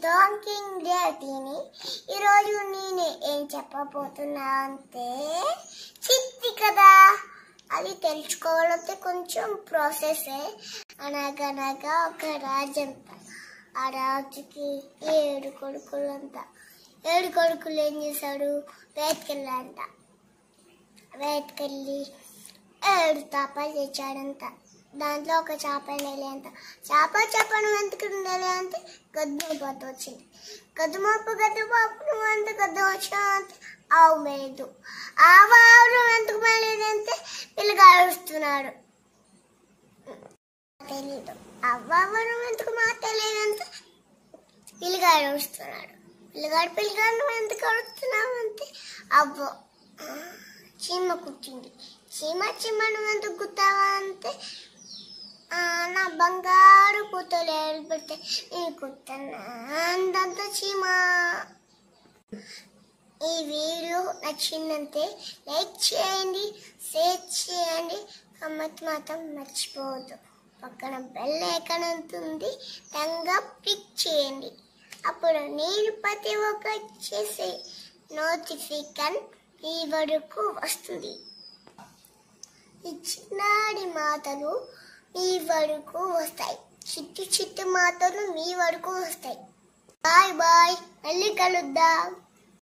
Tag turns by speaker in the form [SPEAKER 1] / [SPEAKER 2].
[SPEAKER 1] talking డాటీని ఈరోజు నేను ఏం చెప్పబోతున్నా అంటే చిత్తి కదా అది తెలుసుకోవాలంటే కొంచెం ప్రాసెసే అనగనగా ఒక రాజంత ఆ రాజుకి ఏడు కొడుకులంట ఏడు కొడుకులు ఏం చేశాడు వేటకెళ్ళాడంట వేటకెళ్ళి ఏడు తాపాలు తెచ్చాడంట దాంట్లో ఒక చేప నెలేంత చేప చేపను ఎందుకు ఉండాలి అంటే గద్దుమోపు వచ్చింది గద్దుమోపు గద్దుమోపు నువ్వు ఎంత గద్దం వచ్చా అంటే ఆవు మేయదు ఆవు ఆవు ఎందుకు మేలేదంటే పిల్లగాడు వస్తున్నాడు తెలీదు అవ్వవరం ఎందుకు మా తెలియదంటే పిల్లగాడు వస్తున్నాడు పిల్లగాడు పిల్లగాడు నువ్వు ఎందుకు అడుగుతున్నావు అంటే అవ్వ ఆ, చీమ కూర్చుంది చీమ చీమ నువ్వు ఎందుకు గుత్తావా అంటే ఆ, నా బంగారు కూతురు ఏడు పెడితే నేను కుట్టన్నా అందంత చీమ ఈ వీడియో నచ్చిందంటే లైక్ చేయండి షేర్ చేయండి కమెంట్ మాత్రం మర్చిపోవద్దు పక్కన బెల్ ఐకాన్ ఉంటుంది దానిగా క్లిక్ చేయండి అప్పుడు నేను ప్రతి ఒక్క చేసే నోటిఫికేషన్ మీ వరకు వస్తుంది ఈ చిన్నాడి మాటలు మీ వరకు వస్తాయి చిట్టు చిట్టు మాటలు మీ వరకు వస్తాయి బాయ్ బాయ్ మళ్ళీ కలుద్దాం